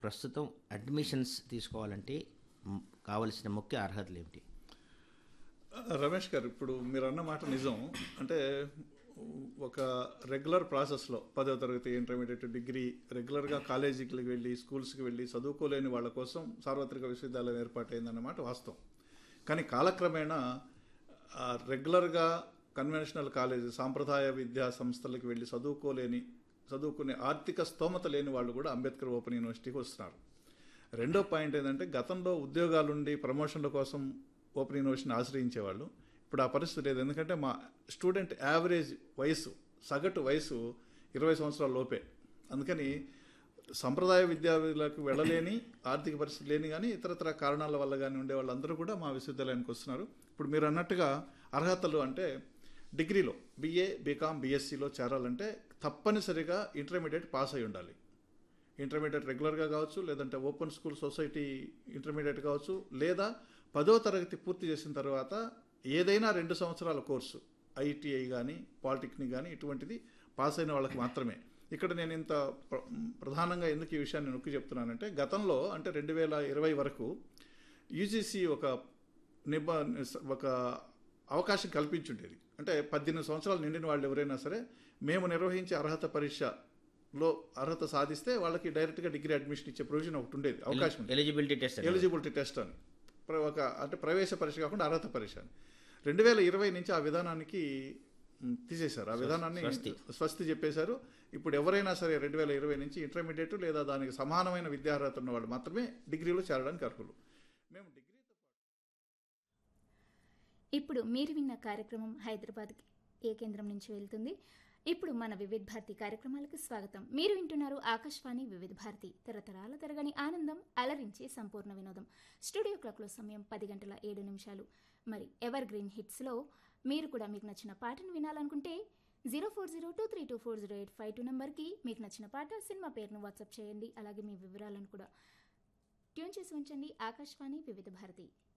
ప్రస్తుతం అడ్మిషన్స్ తీసుకోవాలంటే మ్, కావలసిన ముఖ్య అర్హతలు ఏమిటి రమేష్ గారు ఇప్పుడు మీరు అన్న మాట నిజం అంటే ఒక రెగ్యులర్ ప్రాసెస్లో పదో తరగతి ఇంటర్మీడియట్ డిగ్రీ రెగ్యులర్గా కాలేజీకి వెళ్ళి స్కూల్స్కి వెళ్ళి చదువుకోలేని వాళ్ళ కోసం సార్వత్రిక విశ్వవిద్యాలయం ఏర్పాటైందన్నమాట వాస్తవం కానీ కాలక్రమేణా ఆ, రెగ్యులర్గా కన్వెన్షనల్ కాలేజీ సాంప్రదాయ విద్యా సంస్థలకు వెళ్ళి చదువుకోలేని చదువుకునే ఆర్థిక స్తోమత లేని వాళ్ళు కూడా అంబేద్కర్ ఓపెన్ యూనివర్సిటీకి వస్తున్నారు రెండో పాయింట్ ఏంటంటే గతంలో ఉద్యోగాలుండి ప్రమోషన్ల కోసం ఓపెన్ యూనివర్సిటీని ఆశ్రయించేవాళ్ళు ఇప్పుడు ఆ పరిస్థితి లేదు ఎందుకంటే మా స్టూడెంట్ యావరేజ్ వయసు సగటు వయసు ఇరవై సంవత్సరాల లోపే అందుకని సంప్రదాయ విద్యార్థులకు వెళ్ళలేని ఆర్థిక పరిస్థితి లేని కానీ ఇతరతర కారణాల వల్ల కానీ ఉండే వాళ్ళందరూ కూడా మా విశ్వవిద్యాలయానికి వస్తున్నారు ఇప్పుడు మీరు అన్నట్టుగా అర్హతలు అంటే డిగ్రీలో బీఏ బీకామ్ బీఎస్సీలో చేరాలంటే తప్పనిసరిగా ఇంటర్మీడియట్ పాస్ అయి ఉండాలి ఇంటర్మీడియట్ రెగ్యులర్గా కావచ్చు లేదంటే ఓపెన్ స్కూల్ సొసైటీ ఇంటర్మీడియట్ కావచ్చు లేదా పదో తరగతి పూర్తి చేసిన తర్వాత ఏదైనా రెండు సంవత్సరాల కోర్సు ఐటీఐ కానీ పాలిటెక్నిక్ కానీ ఇటువంటిది పాస్ అయిన వాళ్ళకి మాత్రమే ఇక్కడ నేను ఇంత ప్ర- ప్రధానంగా ఎందుకు ఈ విషయాన్ని నొక్కి చెప్తున్నానంటే గతంలో అంటే రెండు వేల ఇరవై వరకు యూజీసీ ఒక నిబ ఒక అవకాశం కల్పించుండేది అంటే పద్దెనిమిది సంవత్సరాలు నిండిన వాళ్ళు ఎవరైనా సరే మేము నిర్వహించే అర్హత పరీక్షలో అర్హత సాధిస్తే వాళ్ళకి డైరెక్ట్గా డిగ్రీ అడ్మిషన్ ఇచ్చే ప్రొవిజన్ ఒకటి ఉండేది అవకాశం ఉండేది. ఎలిజిబిలిటీ టెస్ట్ ఎలిజిబిలిటీ టెస్ట్ అని ప్ర- ఒక అంటే ప్రవేశ పరీక్ష కాకుండా అర్హత పరీక్ష అని రెండు వేల ఇరవై నుంచి ఆ విధానానికి మ్, తీసేశారు ఆ విధానాన్ని స్వస్తి. స్వస్తి చెప్పేశారు ఇప్పుడు ఎవరైనా సరే రెండు వేల ఇరవై నుంచి ఇంటర్మీడియట్ లేదా దానికి సమానమైన విద్యార్హత ఉన్న వాళ్ళు మాత్రమే డిగ్రీలో చేరడానికి అర్హులు మేము డిగ్రీ ఇప్పుడు మీరు విన్న కార్యక్రమం హైదరాబాద్ ఏ కేంద్రం నుంచి వెళ్తుంది ఇప్పుడు మన వివిధ భారతి కార్యక్రమాలకు స్వాగతం మీరు వింటున్నారు ఆకాశవాణి వివిధ భారతి తరతరాల తరగని ఆనందం అలరించే సంపూర్ణ వినోదం స్టూడియో క్లాక్లో సమయం పది గంటల ఏడు నిమిషాలు మరి ఎవర్ గ్రీన్ హిట్స్లో మీరు కూడా మీకు నచ్చిన పాటను వినాలనుకుంటే zero four zero two three two four zero eight five two నెంబర్కి మీకు నచ్చిన పాట సినిమా పేరును వాట్సాప్ చేయండి అలాగే మీ వివరాలను కూడా ట్యూన్ చేసి ఉంచండి ఆకాశవాణి వివిధ భారతి